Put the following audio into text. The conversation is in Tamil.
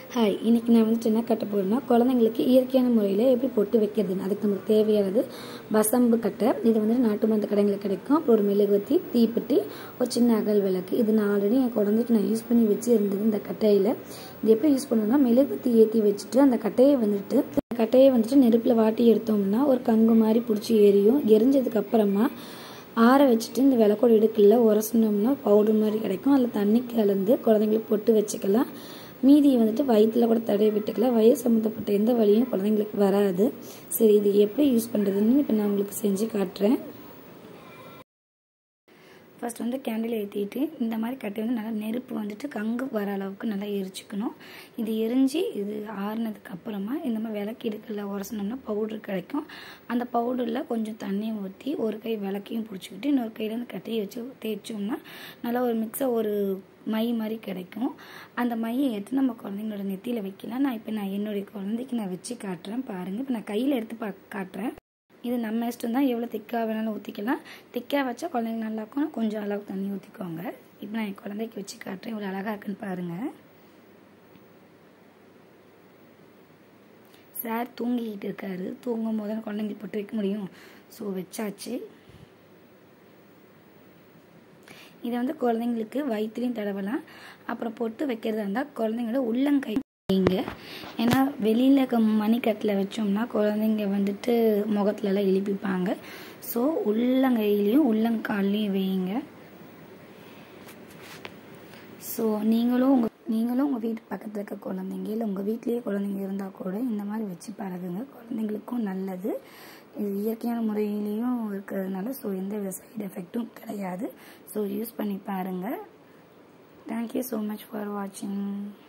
ஹாய் இன்னைக்கு நான் வந்துட்டு என்ன கட்ட போகிறேன்னா குழந்தைங்களுக்கு இயற்கையான முறையில் எப்படி பொட்டு வைக்கிறதுன்னு அதுக்கு நமக்கு தேவையானது வசம்பு கட்டை இது வந்துட்டு நாட்டு மருந்து கடைகளில் கிடைக்கும் அப்புறம் ஒரு மெழுகுவத்தி தீப்பெட்டி ஒரு சின்ன அகல் விளக்கு இது நான் ஆல்ரெடி என் குழந்தைக்கு நான் யூஸ் பண்ணி வச்சு இருந்தது இந்த கட்டையில் இது எப்படி யூஸ் பண்ணணும்னா மெழுகுவத்தி ஏற்றி வச்சுட்டு அந்த கட்டையை வந்துட்டு இந்த கட்டையை வந்துட்டு நெருப்பில் வாட்டி எடுத்தோம்னா ஒரு கங்கு மாதிரி பிடிச்சி எரியும் எரிஞ்சதுக்கு அப்புறமா ஆற வச்சுட்டு இந்த விளக்கோட இடுக்கில் உரசினோம்னா பவுடர் மாதிரி கிடைக்கும் அதில் தண்ணி கலந்து குழந்தைங்களுக்கு பொட்டு வச்சுக்கலாம் மீதியை வந்துட்டு வயிற்றில் கூட தடவி விட்டுக்கலாம் வயிறு சம்மந்தப்பட்ட எந்த வழியும் குழந்தைங்களுக்கு வராது சரி இது எப்படி யூஸ் பண்ணுறதுன்னு இப்போ நான் உங்களுக்கு செஞ்சு காட்டுறேன் ஃபர்ஸ்ட் வந்து கேண்டில் ஏற்றிட்டு இந்த மாதிரி கட்டி வந்து நல்லா நெருப்பு வந்துட்டு கங்கு வர அளவுக்கு நல்லா எரிச்சுக்கணும் இது எரிஞ்சு இது ஆறுனதுக்கு அப்புறமா இந்த மாதிரி விளக்கு எடுக்கல உரசனோம்னா பவுடர் கிடைக்கும் அந்த பவுடரில் கொஞ்சம் தண்ணி ஊற்றி ஒரு கை விளக்கையும் பிடிச்சிக்கிட்டு இன்னொரு கையில் இந்த கட்டையை வச்சு தேய்ச்சோம்னா நல்லா ஒரு மிக்ஸாக ஒரு மை மாதிரி கிடைக்கும் அந்த மையை எடுத்து நம்ம குழந்தைங்களோட நெத்தியில் வைக்கலாம் நான் இப்போ நான் என்னுடைய குழந்தைக்கு நான் வச்சு காட்டுறேன் பாருங்கள் இப்போ நான் கையில் எடுத்து பா காட்டுறேன் இது நம்ம இஷ்டம் தான் எவ்வளோ திக்காக வேணாலும் ஊற்றிக்கலாம் திக்காக வச்சா குழந்தைங்க நல்லாயிருக்கும் கொஞ்சம் அளவு தண்ணி ஊற்றிக்கோங்க இப்போ நான் என் குழந்தைக்கு வச்சு காட்டுறேன் இவ்வளோ அழகாக இருக்குன்னு பாருங்கள் சார் தூங்கிக்கிட்டு இருக்காரு தூங்கும் போது குழந்தைங்களுக்கு போட்டு வைக்க முடியும் ஸோ வச்சாச்சு இதை வந்து குழந்தைங்களுக்கு வயிற்றுலையும் தடவலாம் அப்புறம் பொட்டு வைக்கிறதா இருந்தால் குழந்தைங்களோட உள்ளங்கை வைங்க ஏன்னா வெளியில் மணிக்கட்டில் வச்சோம்னா குழந்தைங்க வந்துட்டு முகத்துலலாம் எழுப்பிப்பாங்க ஸோ உள்ளங்கையிலையும் உள்ளங்கால்லையும் வைங்க ஸோ நீங்களும் உங்கள் நீங்களும் உங்கள் வீட்டு பக்கத்தில் இருக்க குழந்தைங்க இல்லை உங்கள் வீட்லேயே குழந்தைங்க இருந்தால் கூட இந்த மாதிரி வச்சு பழகுங்க குழந்தைங்களுக்கும் நல்லது இது இயற்கையான முறையிலையும் இருக்கிறதுனால ஸோ எந்த வித சைடு எஃபெக்ட்டும் கிடையாது ஸோ யூஸ் பண்ணி பாருங்கள் தேங்க்யூ ஸோ மச் ஃபார் வாட்சிங்